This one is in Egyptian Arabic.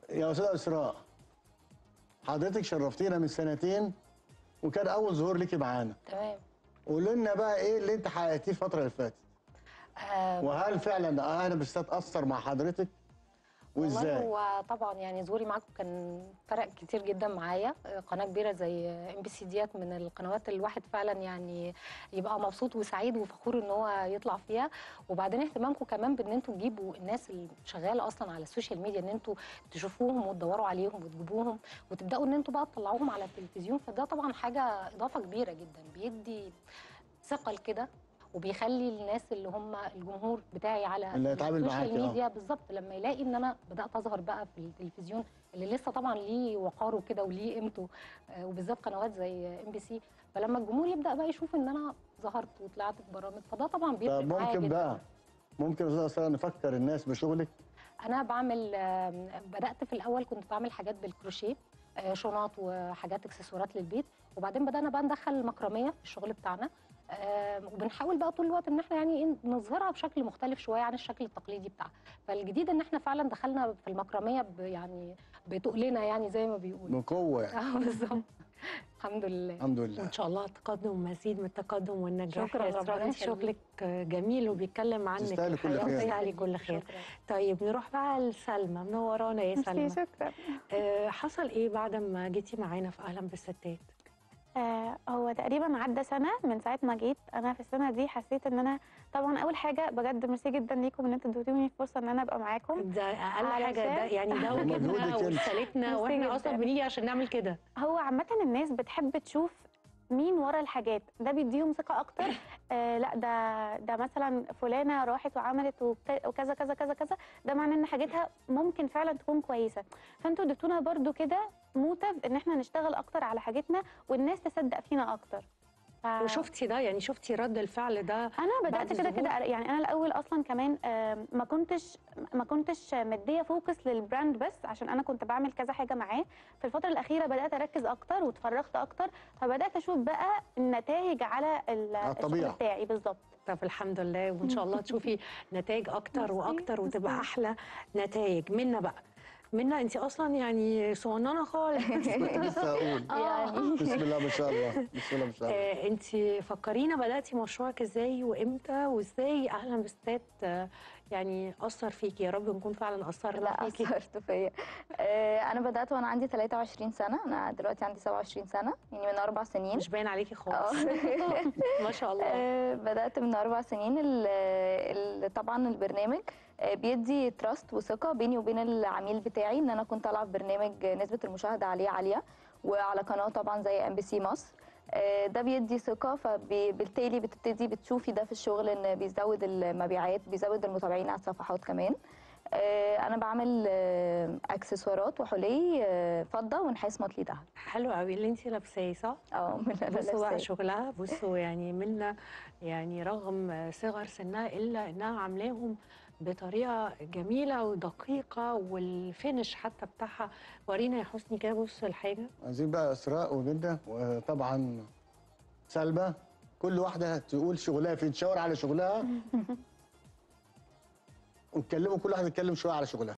يا استاذه اسراء حضرتك شرفتينا من سنتين وكان اول ظهور ليكي معانا تمام قولي لنا بقى ايه اللي انت حققتيه الفتره اللي فاتت آه وهل فعلا اهلا بالستات اثر مع حضرتك والله وازاي هو طبعا يعني ظهوري معاكم كان فرق كتير جدا معايا آه، قناه كبيره زي ام بي سي ديت من القنوات اللي الواحد فعلا يعني يبقى مبسوط وسعيد وفخور ان هو يطلع فيها وبعدين اهتمامكم كمان بان انتوا تجيبوا الناس اللي شغاله اصلا على السوشيال ميديا ان انتوا تشوفوهم وتدوروا عليهم وتجيبوهم وتبداوا ان انتوا بقى تطلعوهم على التلفزيون فده طبعا حاجه اضافه كبيره جدا بيدي ثقل كده وبيخلي الناس اللي هم الجمهور بتاعي على اللي هيتعامل معاكي، السوشيال آه. ميديا بالظبط لما يلاقي ان انا بدات اظهر بقى في التلفزيون اللي لسه طبعا ليه وقاره كده وليه قيمته آه، وبالذات قنوات زي ام بي سي فلما الجمهور يبدا بقى يشوف ان انا ظهرت وطلعت في برامج فده طبعا بيفرق طب معايا ممكن جدا بقى ممكن يا استاذه اسراء نفكر الناس بشغلك انا بعمل آم، بدات في الاول كنت بعمل حاجات بالكروشيه آه، شنط وحاجات اكسسوارات للبيت وبعدين بدانا بقى ندخل المكرميه في الشغل بتاعنا آم، وبنحاول بقى طول الوقت ان احنا يعني إيه نظهرها بشكل مختلف شويه عن الشكل التقليدي بتاعها فالجديد ان احنا فعلا دخلنا في المكرميه ب- يعني بتقلنا يعني زي ما بيقولوا بقوه يعني اه بالظبط الحمد لله الحمد لله وان شاء الله تقدم مزيد من التقدم والنجاح شكراً، يا إسراء. ربنا انت يخليك. شغلك جميل وبيتكلم عنك تستاهلي كل الحقيقة. خير. تستاهلي كل خير شكرا طيب نروح بقى لسلمى منورانا يا سلمى ميرسي شكرا آه حصل ايه بعد ما جيتي معانا في اهلا بالستات آه هو تقريبا عدى سنه من ساعه ما جيت انا في السنه دي حسيت ان انا طبعا اول حاجه بجد ميرسي جدا ليكم ان انتوا اديتوني فرصه ان انا ابقى معاكم ده اقل حاجه ده علشان- يعني ده واجبنا مجهودك انت. ورسالتنا ميرسي واحنا اصلا جداً. بنيجي عشان نعمل كده هو عامه الناس بتحب تشوف مين ورا الحاجات ده بيديهم ثقه اكتر آه لا ده ده مثلا فلانه راحت وعملت وك- وكذا كذا كذا كذا ده معناه ان حاجتها ممكن فعلا تكون كويسه فانتوا اديتونا برضو كده موتيف ان احنا نشتغل اكتر على حاجتنا والناس تصدق فينا اكتر ف... وشفتي ده يعني شفتي رد الفعل ده انا بدات بعد كده كده الظهور؟ يعني انا الاول اصلا كمان آم، ما كنتش ما كنتش مديه فوكس للبراند بس عشان انا كنت بعمل كذا حاجه معاه في الفتره الاخيره بدات اركز اكتر واتفرغت اكتر فبدات اشوف بقى النتائج على ال- على الطبيعة. الشغل بتاعي بالظبط طب الحمد لله وان شاء الله تشوفي نتائج اكتر ميرسي، واكتر وتبقى ميرسي. احلى نتائج منا بقى منا انت اصلا يعني صغننه خالص لسه اقول يعني بسم الله ما شاء الله بسم الله ما شاء الله آه، انت فكرينا بداتي مشروعك ازاي وامتى وازاي اهلا بالستات آه، يعني اثر فيكي يا رب نكون فعلا اثرنا لا فيكي اثرت فيا آه، انا بدات وانا عندي 23 سنه انا دلوقتي عندي 27 سنه يعني من اربع سنين مش باين عليكي خالص آه. ما شاء الله آه، بدات من اربع سنين ال- ال- طبعا البرنامج آه، بيدي تراست وثقه بيني وبين العميل بتاعي ان انا كنت طالعه في برنامج نسبه المشاهده عليه عاليه وعلى قناه طبعا زي ام بي سي مصر آه، ده بيدي ثقه فبالتالي بتبتدي بتشوفي ده في الشغل ان بيزود المبيعات بيزود المتابعين على الصفحات كمان آه، انا بعمل آه، اكسسوارات وحلي آه، فضه ونحاس مطلي دهب حلو قوي اللي انت لابساه صح اه من اللي أنا بصوا بقى لابساه. شغلها بصوا يعني منا يعني رغم صغر سنها الا انها عاملاهم بطريقه جميله ودقيقه والفينش حتى بتاعها ورينا يا حسني كده بص الحاجه عايزين بقى اسراء وجده وطبعا سلمى كل واحده تقول شغلها فين تشاور على شغلها ونتكلموا كل واحده تتكلم شويه على شغلها